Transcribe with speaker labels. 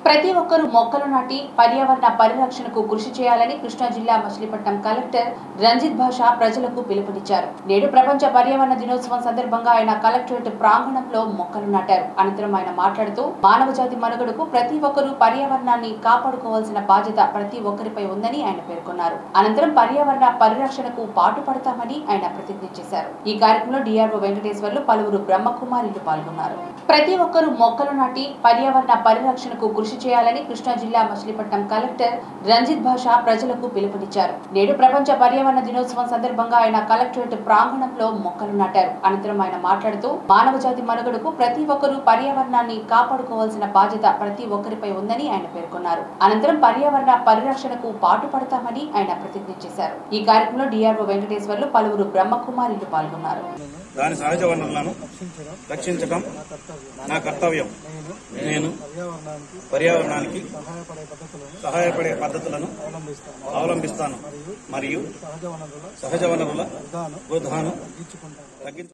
Speaker 1: ప్రతి ఒక్కరూ మొక్కలు నాటి పర్యావరణ పరిరక్షణకు కృషి చేయాలని కృష్ణా జిల్లా మచిలీపట్నం కలెక్టర్ రంజిత్ భాషా ప్రజలకు పిలుపునిచ్చారు నేడు ప్రపంచ పర్యావరణ దినోత్సవం సందర్భంగా ఆయన కలెక్టరేట్ ప్రాంగణంలో మొక్కలు నాటారు అనంతరం ఆయన మాట్లాడుతూ మానవ జాతి మనుగడకు ప్రతి ఒక్కరూ పర్యావరణాన్ని కాపాడుకోవాల్సిన బాధ్యత ప్రతి ఒక్కరిపై ఉందని ఆయన పేర్కొన్నారు అనంతరం పర్యావరణ పరిరక్షణకు పాటుపడతామని ఆయన ప్రతిజ్ఞ చేశారు ఈ కార్యక్రమంలో డిఆర్ఓ వెంకటేశ్వర్లు పలువురు బ్రహ్మకుమారిలు పాల్గొన్నారు ప్రతి ఒక్కరూ మొక్కలు నాటి పర్యావరణ పరిరక్షణకు కృషి చేయాలని కృష్ణా జిల్లా మచిలీపట్నం కలెక్టర్ రంజిత్ భాషా ప్రజలకు పిలుపునిచ్చారు నేడు ప్రపంచ పర్యావరణ దినోత్సవం సందర్భంగా ఆయన కలెక్టరేట్ ప్రాంగణంలో మొక్కలు నాటారు అనంతరం ఆయన మాట్లాడుతూ మానవ జాతి మనుగడకు ప్రతి ఒక్కరూ పర్యావరణాన్ని కాపాడుకోవాల్సిన బాధ్యత ప్రతి ఒక్కరిపై ఉందని ఆయన పేర్కొన్నారు అనంతరం పర్యావరణ పరిరక్షణకు పాటుపడతామని ఆయన ప్రతిజ్ఞ చేశారు ఈ కార్యక్రమంలో డిఆర్ఓ వెంకటేశ్వర్లు పలువురు బ్రహ్మకుమారిలు పాల్గొన్నారు
Speaker 2: దాని సహజ వనరులను రక్షించటం నా కర్తవ్యం నేను
Speaker 3: పర్యావరణానికి
Speaker 2: పర్యావరణానికి
Speaker 3: సహాయపడే పద్ధతులను
Speaker 2: సహాయపడే పద్ధతులను
Speaker 3: అవలంబిస్తాను
Speaker 2: అవలంబిస్తాను మరియు
Speaker 3: సహజ వనరుల
Speaker 2: సహజ వనరుల
Speaker 3: విధానం
Speaker 2: వృధాను
Speaker 3: తగ్గించుకుంటాను
Speaker 2: తగ్గించ